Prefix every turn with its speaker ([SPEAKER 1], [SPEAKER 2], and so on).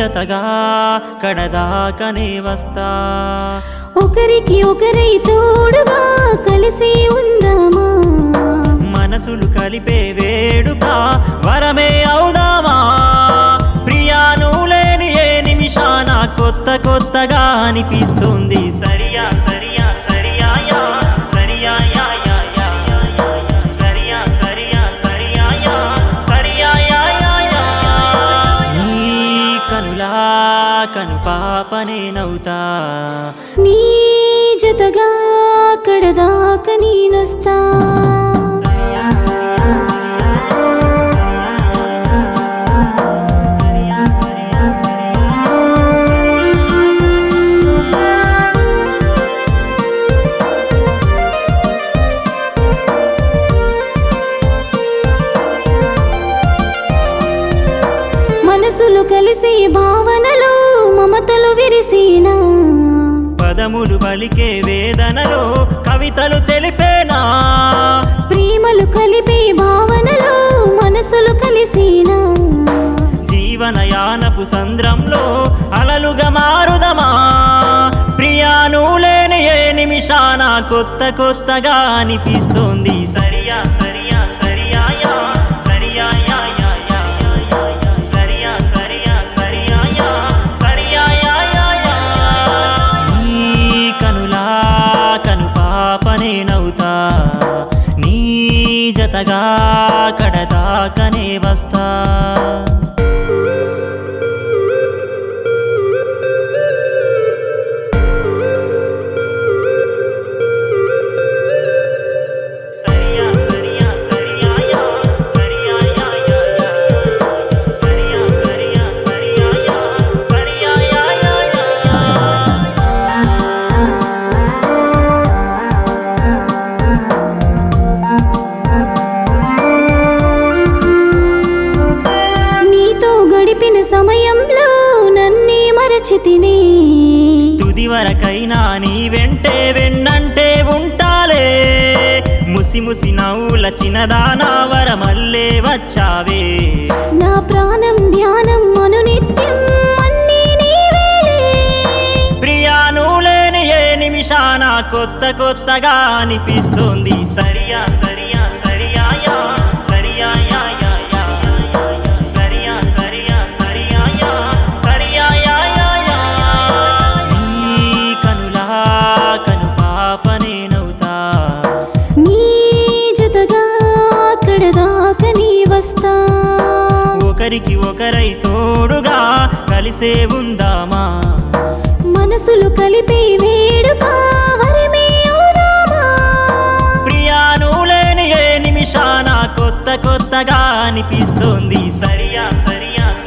[SPEAKER 1] జతగా కడదాకనే వస్తా
[SPEAKER 2] ఒకరికి ఒకరై తోడుగా కలిసి ఉందామా
[SPEAKER 1] మనసులు కలిపే వేడుక వరమే అవుదామా ప్రియాను లేని ఏ నిమిషాన కొత్త కొత్తగా అనిపిస్తుంది సరియా సరియా సరియా యా సరియా యా యా యా యా యా యా. సరియా సరియా సరియా యా సరియా యా యా యా. నీ కనులా కను పాపనేనవుతా
[SPEAKER 2] నీ జతగా కడదాక నేనొస్తా మనసులు కలిసి భావనలు మమతలు విరిసినా
[SPEAKER 1] పదములు పలికే వేదనలో కవితలు తెలిపేనా
[SPEAKER 2] ప్రేమలు కలిపి భావనలు మనసులు కలిసినా
[SPEAKER 1] జీవనయానపు సంద్రంలో అలలుగా మారుదమా ప్రియాను లేని ఏ నిమిషాన కొత్త కొత్తగా అనిపిస్తోంది సరియా సరియా సరియా యా సరియా యా యా యా యా యా యా. సరియా సరియా సరియా యా సరియా యా యా యా. నీ కనులా కను పాపనేనవుతా నీ జతగా కడదాకనే వస్తా సరియా సరియా సరియా యా సరియా యా యా యా సరియా సరియా సరియా యా సరియా యా యా యా
[SPEAKER 2] నీతో గడిపిన సమయంలో నన్నే మరచితిని
[SPEAKER 1] తుది వరకైనా నీ వెంటే వెన్నంటే ఉంటాలే ముసి ముసి నవ్వుల చిన్నదానా వరమల్లే వచ్చావే
[SPEAKER 2] నా ప్రాణం ధ్యానం అనునిత్యం అన్నీ నీవేలే
[SPEAKER 1] ప్రియాను లేని ఏ నిమిషాన కొత్త కొత్తగా అనిపిస్తోంది సరియా సరియా సరియా యా సరియా యా యా యా యా యా యా. సరియా సరియా సరియా యా సరియా యా యా యా. నీ కనులా కను పాపనేనవుతా
[SPEAKER 2] నీ జతగా కడదాక నీ వస్తా
[SPEAKER 1] ఒకరికి ఒకరై తోడుగా కలిసే ఉందామా
[SPEAKER 2] మనసులు కలిపి వేడుక వరమే అవుదామా
[SPEAKER 1] ప్రియాను లేని ఏ నిమిషాన కొత్త కొత్తగా అనిపిస్తోంది సరియా సరియా